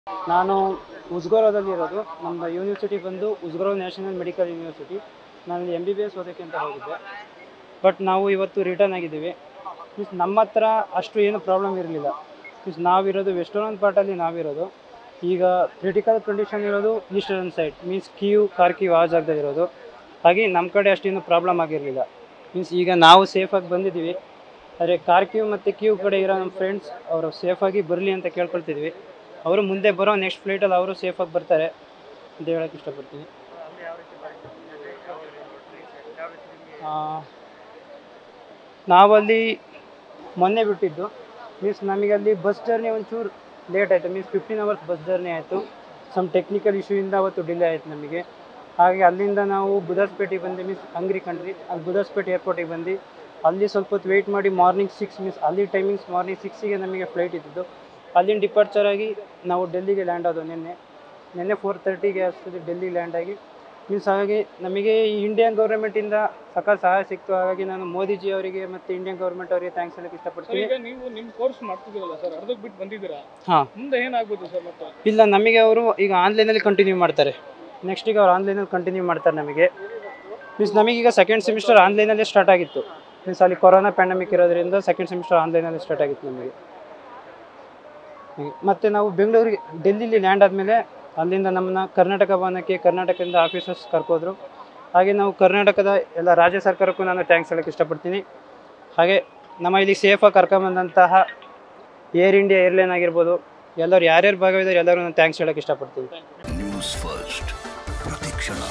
ನಾನು ಉಸ್ಗೋರದಲ್ಲಿ ಇರೋದು ನಮ್ಮ ಯೂನಿವರ್ಸಿಟಿ ಬಂದು ಉಸ್ಗೋರೋ ನ್ಯಾಷನಲ್ ಮೆಡಿಕಲ್ ಯೂನಿವರ್ಸಿಟಿ ನಾನು ಎಮ್ ಬಿ ಬಿ ಎಸ್ ಓದೋಕ್ಕೆ ಅಂತ ಹೋಗಿದ್ದೆ ಬಟ್ ನಾವು ಇವತ್ತು ರಿಟರ್ನ್ ಆಗಿದ್ದೀವಿ ಮೀನ್ಸ್ ನಮ್ಮ ಹತ್ರ ಅಷ್ಟು ಏನು ಪ್ರಾಬ್ಲಮ್ ಇರಲಿಲ್ಲ ಮೀನ್ಸ್ ನಾವಿರೋದು ವೆಸ್ಟರ್ನ್ ಪಾರ್ಟಲ್ಲಿ ನಾವಿರೋದು ಈಗ ಕ್ರಿಟಿಕಲ್ ಕಂಡೀಷನ್ ಇರೋದು eastern side means Kyiv Kharkiv ಆ ಜಾಗದಲ್ಲಿ ಇರೋದು ಹಾಗೆ ನಮ್ಮ ಕಡೆ ಅಷ್ಟೇನು ಪ್ರಾಬ್ಲಮ್ ಆಗಿರಲಿಲ್ಲ ಮೀನ್ಸ್ ಈಗ ನಾವು ಸೇಫಾಗಿ ಬಂದಿದ್ದೀವಿ ಆದರೆ ಕಾರ್ಕ್ಯೂ ಮತ್ತು ಕ್ಯೂ ಕಡೆ ಇರೋ ನಮ್ಮ ಫ್ರೆಂಡ್ಸ್ ಅವರು ಸೇಫಾಗಿ ಬರಲಿ ಅಂತ ಕೇಳ್ಕೊಳ್ತಿದ್ವಿ ಅವರು ಮುಂದೆ ಬರೋ ನೆಕ್ಸ್ಟ್ ಫ್ಲೈಟಲ್ಲಿ ಅವರು ಸೇಫಾಗಿ ಬರ್ತಾರೆ ಅಂತ ಹೇಳಕ್ಕೆ ಇಷ್ಟಪಡ್ತೀನಿ ಆ, ನಾವಲ್ಲಿ ಮೊನ್ನೆ ಬಿಟ್ಟಿದ್ದು ಮೀನ್ಸ್ ನಮಗೆ ಅಲ್ಲಿ ಬಸ್ ಜರ್ನಿ ಒಂಚೂರು ಲೇಟ್ ಆಯಿತು means fifteen hours bus journey ಆಯಿತು ಸಮ್ ಟೆಕ್ನಿಕಲ್ ಇಶ್ಯೂಯಿಂದ ಅವತ್ತು ಡಿಲೇ ಆಯಿತು ನಮಗೆ ಹಾಗೆ ಅಲ್ಲಿಂದ ನಾವು ಬುದಾಸ್ಪೇಟೆಗೆ ಬಂದು ಮೀನ್ಸ್ ಹಂಗ್ರಿ ಕಂಟ್ರಿ ಅಲ್ಲಿ ಬುದಾಸ್ಪೇಟೆ ಏರ್ಪೋರ್ಟಿಗೆ ಬಂದು ಅಲ್ಲಿ ಸ್ವಲ್ಪ ಹೊತ್ತು ವೆಯ್ಟ್ ಮಾಡಿ ಮಾರ್ನಿಂಗ್ ಸಿಕ್ಸ್ ಮೀನ್ಸ್ ಅಲ್ಲಿ ಟೈಮಿಂಗ್ಸ್ ಮಾರ್ನಿಂಗ್ ಸಿಕ್ಸಿಗೆ ನಮಗೆ ಫ್ಲೈಟ್ ಇದ್ದಿದ್ದು ಅಲ್ಲಿಂದ ಡಿಪಾರ್ಚರ್ ಆಗಿ ನಾವು ಡೆಲ್ಲಿಗೆ ಲ್ಯಾಂಡ್ ಆದವು ನಿನ್ನೆ ನಿನ್ನೆ ಫೋರ್ ತರ್ಟಿಗೆ ಅಷ್ಟೊಂದು ಡೆಲ್ಲಿ ಲ್ಯಾಂಡ್ ಆಗಿ ಮೀನ್ಸ್ ಹಾಗಾಗಿ ನಮಗೆ ಈ ಇಂಡಿಯನ್ ಗೌರ್ಮೆಂಟಿಂದ ಸಕಾಲ ಸಹಾಯ ಸಿಕ್ತು ಹಾಗಾಗಿ ನಾನು ಮೋದಿಜಿ ಅವರಿಗೆ ಮತ್ತು ಇಂಡಿಯನ್ ಗೌರ್ಮೆಂಟ್ ಅವರಿಗೆ ಥ್ಯಾಂಕ್ಸ್ ಹೇಳಕ್ಕೆ ಸರ್ ಇಷ್ಟಪಡ್ತೀನಿ ಈಗ ನೀವು ನಿಮ್ಮ ಕೋರ್ಸ್ ಮಾಡ್ತಿದ್ದೀರಲ್ಲ ಸರ್ ಅರ್ಧಕ್ಕೆ ಬಿಟ್ಟು ಬಂದಿದ್ದೀರಾ ಹಾಂ ಮುಂದೆ ಏನಾಗ್ಬೋದು ಸರ್ ಮತ್ತೆ ಇಲ್ಲ ನಮಗೆ ಅವರು ಈಗ ಆನ್ಲೈನಲ್ಲಿ ಕಂಟಿನ್ಯೂ ಮಾಡ್ತಾರೆ ನೆಕ್ಸ್ಟಿಗೆ ಅವ್ರು ಆನ್ಲೈನಲ್ಲಿ ಕಂಟಿನ್ಯೂ ಮಾಡ್ತಾರೆ ನಮಗೆ ಮೀನ್ಸ್ ನಮಗೀಗ ಸೆಕೆಂಡ್ ಸೆಮಿಸ್ಟರ್ ಆನ್ಲೈನಲ್ಲೇ ಸ್ಟಾರ್ಟ್ ಆಗಿತ್ತು ಮೀನ್ಸ್ ಅಲ್ಲಿ ಕೊರೋನಾ ಪ್ಯಾಂಡಮಿಕ್ ಇರೋದ್ರಿಂದ ಸೆಕೆಂಡ್ ಸೆಮಿಸ್ಟರ್ ಆನ್ಲೈನಲ್ಲಿ ಸ್ಟಾರ್ಟ್ ಆಗಿತ್ತು ನಮಗೆ ಹೀಗೆ. ಮತ್ತೆ ನಾವು ಬೆಂಗಳೂರಿಗೆ ಡೆಲ್ಲಿಲಿ ಲ್ಯಾಂಡ್ ಆದಮೇಲೆ ಅಲ್ಲಿಂದ ನಮ್ಮನ್ನ ಕರ್ನಾಟಕ ಭವನಕ್ಕೆ ಕರ್ನಾಟಕದಿಂದ ಆಫೀಸರ್ಸ್ ಕರ್ಕೋದ್ರು ಹಾಗೆ ನಾವು ಕರ್ನಾಟಕದ ಎಲ್ಲ ರಾಜ್ಯ ಸರ್ಕಾರಕ್ಕೂ ನಾನು ಥ್ಯಾಂಕ್ಸ್ ಹೇಳಕ್ಕೆ ಇಷ್ಟಪಡ್ತೀನಿ ಹಾಗೆ ನಮ್ಮ ಇಲ್ಲಿ ಸೇಫಾಗಿ ಕರ್ಕೊಂಬಂದಂತಹ ಏರ್ ಇಂಡಿಯಾ ಏರ್ಲೈನ್ ಆಗಿರ್ಬೋದು ಎಲ್ಲರೂ ಯಾರ್ಯಾರು ಭಾಗವಹಿದ್ದಾರೆ ಎಲ್ಲರೂ ನಾನು ಥ್ಯಾಂಕ್ಸ್ ಹೇಳಕ್ಕೆ ಇಷ್ಟಪಡ್ತೀನಿ ನ್ಯೂಸ್ ಫಸ್ಟ್ ಪ್ರತಿಕ್ಷಣ